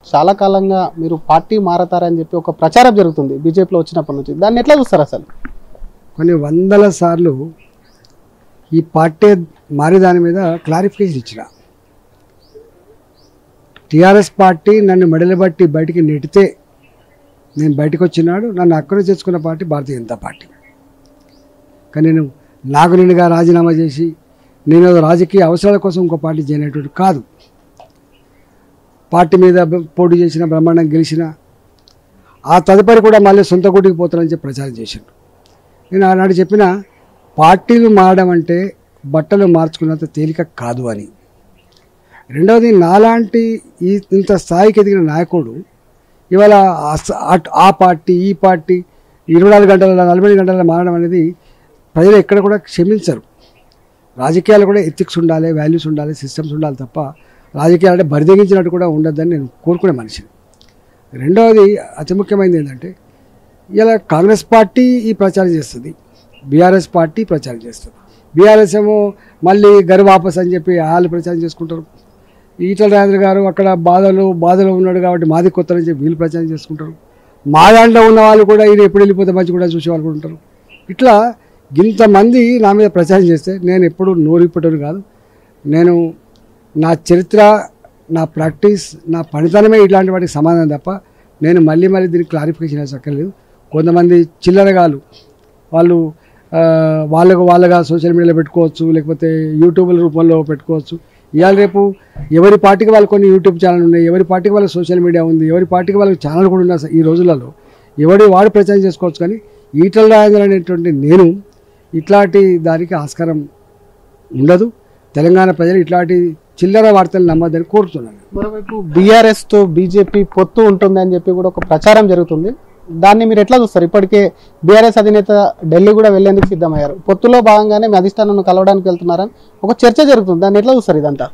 చాలా కాలంగా మీరు పార్టీ మారతారని చెప్పి ఒక ప్రచారం జరుగుతుంది బీజేపీలో వచ్చినప్పటి నుంచి దాన్ని ఎట్లా చూస్తారు అసలు కొన్ని వందల సార్లు ఈ పార్టీ మారే దాని మీద క్లారిఫికేషన్ ఇచ్చిన టీఆర్ఎస్ పార్టీ నన్ను మెడలు బట్టి బయటికి నెడితే నేను బయటకు వచ్చినాడు నన్ను అక్కడ చేసుకున్న పార్టీ భారతీయ జనతా పార్టీ కానీ నేను నాకు నేనుగా రాజీనామా చేసి నేను ఏదో రాజకీయ అవసరాల కోసం ఇంకో పార్టీ చేయనటువంటి కాదు పార్టీ మీద పోటీ చేసిన బ్రహ్మాండం గెలిచిన ఆ తదుపరి కూడా మళ్ళీ సొంత గుడికి పోతానని చెప్పి ప్రచారం చేశాడు నేను ఆనాడు చెప్పిన పార్టీలు మారడం అంటే బట్టలు మార్చుకున్నంత తేలిక కాదు అని రెండవది నాలాంటి ఈ ఇంత స్థాయికి ఎదిగిన నాయకుడు ఇవాళ ఆ స- అట్- ఆ పార్టీ ఈ పార్టీ ఇరవై నాలుగు గంటల నలభై ఐదు గంటల మారడం అనేది ప్రజలు ఎక్కడ కూడా క్షమించరు రాజకీయాలు కూడా ఎథిక్స్ ఉండాలి వాల్యూస్ ఉండాలి సిస్టమ్స్ ఉండాలి తప్ప రాజకీయాలు అంటే బరిదెగించినట్టు కూడా ఉండద్దని నేను కోరుకునే మనిషిని రెండవది అతి ముఖ్యమైనది ఏంటంటే ఇలా కాంగ్రెస్ పార్టీ ఈ ప్రచారం చేస్తుంది బీఆర్ఎస్ పార్టీ ప్రచారం చేస్తుంది బీఆర్ఎస్ ఏమో మళ్ళీ గర్ వాపస్ అని చెప్పి వాళ్ళు ప్రచారం చేసుకుంటారు ఈటల రాజేంద్ర గారు అక్కడ బాధలు బాధలో ఉన్నాడు కాబట్టి మాది కొత్త అని చెప్పి వీళ్ళు ప్రచారం చేసుకుంటారు మా దాంట్లో ఉన్న వాళ్ళు కూడా ఈయన ఎప్పుడు వెళ్ళిపోతే మంచి కూడా చూసే వాళ్ళు కూడా ఉంటారు ఇట్లా ఇంతమంది నా మీద ప్రచారం చేస్తే నేను ఎప్పుడు నోరిప్పటోని కాదు నేను నా చరిత్ర నా ప్రాక్టీస్ నా పనితనమే ఇట్లాంటి వాటికి సమాధానం తప్ప నేను మళ్ళీ మళ్ళీ దీనికి క్లారిఫికేషన్ వేసక్కర్లేదు కొంతమంది చిల్లరగాలు వాళ్ళు ఆ, వాళ్ళకు వాళ్ళగా సోషల్ మీడియాలో పెట్టుకోవచ్చు లేకపోతే యూట్యూబ్ల రూపంలో పెట్టుకోవచ్చు ఇవాళ రేపు ఎవరి పార్టీకి వాళ్ళు కొన్ని యూట్యూబ్ ఛానల్ ఉన్నాయి ఎవరి పార్టీకి వాళ్ళకి సోషల్ మీడియా ఉంది ఎవరి పార్టీకి వాళ్ళకి ఛానల్ కూడా ఉన్నాయి ఈ రోజులలో ఎవడి వాడు ప్రచారం చేసుకోవచ్చు కానీ ఈటల రాజేంద్ర అనేటువంటి నేను ఇట్లాంటి దానికి ఆస్కారం ఉండదు తెలంగాణ ప్రజలు ఇట్లాంటి చిల్లర వార్తలు నమ్మద్దని కోరుతున్నాను మరోవైపు బీఆర్ఎస్ తో బీజేపీ పొత్తు ఉంటుంది అని చెప్పి కూడా ఒక ప్రచారం జరుగుతుంది దాన్ని మీరు ఎట్లా చూస్తారు ఇప్పటికే బీఆర్ఎస్ అధినేత ఢిల్లీ కూడా వెళ్లేందుకు సిద్ధమయ్యారు పొత్తులో భాగంగానే మీ అధిష్టానాన్ని కలవడానికి వెళ్తున్నారని ఒక చర్చ జరుగుతుంది దాన్ని ఎట్లా చూస్తారు ఇదంతా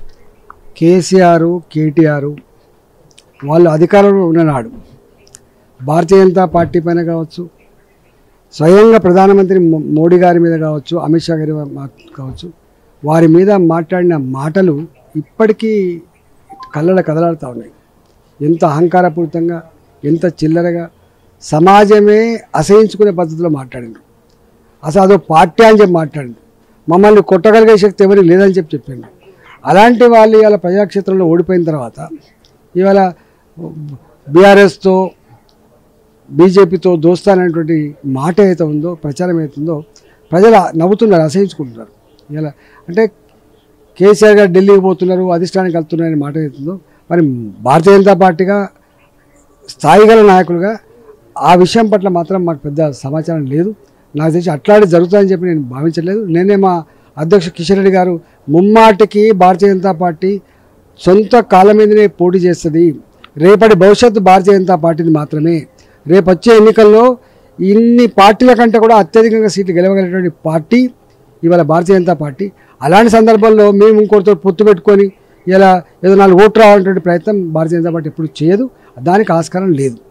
కేసీఆర్ కేటీఆర్ వాళ్ళు అధికారంలో ఉన్ననాడు భారతీయ జనతా పార్టీ పైన కావచ్చు స్వయంగా ప్రధానమంత్రి మో- మోడీ గారి మీద కావచ్చు అమిత్ షా గారి మా- కావచ్చు వారి మీద మాట్లాడిన మాటలు ఇప్పటికీ కళ్ళలో కదలాడుతూ ఉన్నాయి ఎంత అహంకారపూరితంగా ఎంత చిల్లరగా సమాజమే అసహించుకునే పద్ధతిలో మాట్లాడిండ్రు అసలు అదో పార్టీ అని చెప్పి మాట్లాడిండు మమ్మల్ని కొట్టగలిగే శక్తి ఎవరికి లేదని చెప్పి చెప్పిండు అలాంటి వాళ్ళు ఇవాళ ప్రజాక్షేత్రంలో ఓడిపోయిన తర్వాత ఇవాళ బీఆర్ఎస్తో బీజేపీతో దోస్తానటువంటి మాట ఏదైతే ఉందో ప్రచారం అవుతుందో ప్రజలు నవ్వుతున్నారు అసహించుకుంటున్నారు ఇలా అంటే కేసీఆర్ గారు ఢిల్లీకి పోతున్నారు అధిష్టానానికి వెళ్తున్నారనే మాట ఏదైతుందో మరి భారతీయ జనతా పార్టీగా స్థాయి గల నాయకులుగా ఆ విషయం పట్ల మాత్రం మాకు పెద్ద సమాచారం లేదు నాకు తెలిసి అట్లాంటి జరుగుతుందని చెప్పి నేను భావించలేదు నేనే మా అధ్యక్షుడు కిషన్ రెడ్డి గారు ముమ్మాటికి భారతీయ జనతా పార్టీ సొంత కాళ్ళ మీదనే పోటీ చేస్తుంది రేపటి భవిష్యత్తు భారతీయ జనతా పార్టీది మాత్రమే రేపు వచ్చే ఎన్నికల్లో ఇన్ని పార్టీల కంటే కూడా అత్యధికంగా సీట్లు గెలవగలిగినటువంటి పార్టీ ఇవాళ భారతీయ జనతా పార్టీ అలాంటి సందర్భంలో మేము ఇంకోటితో పొత్తు పెట్టుకొని ఇలా ఏదో నాలుగు ఓట్లు రావాలనేటువంటి ప్రయత్నం భారతీయ జనతా పార్టీ ఎప్పుడు చేయదు దానికి ఆస్కారం లేదు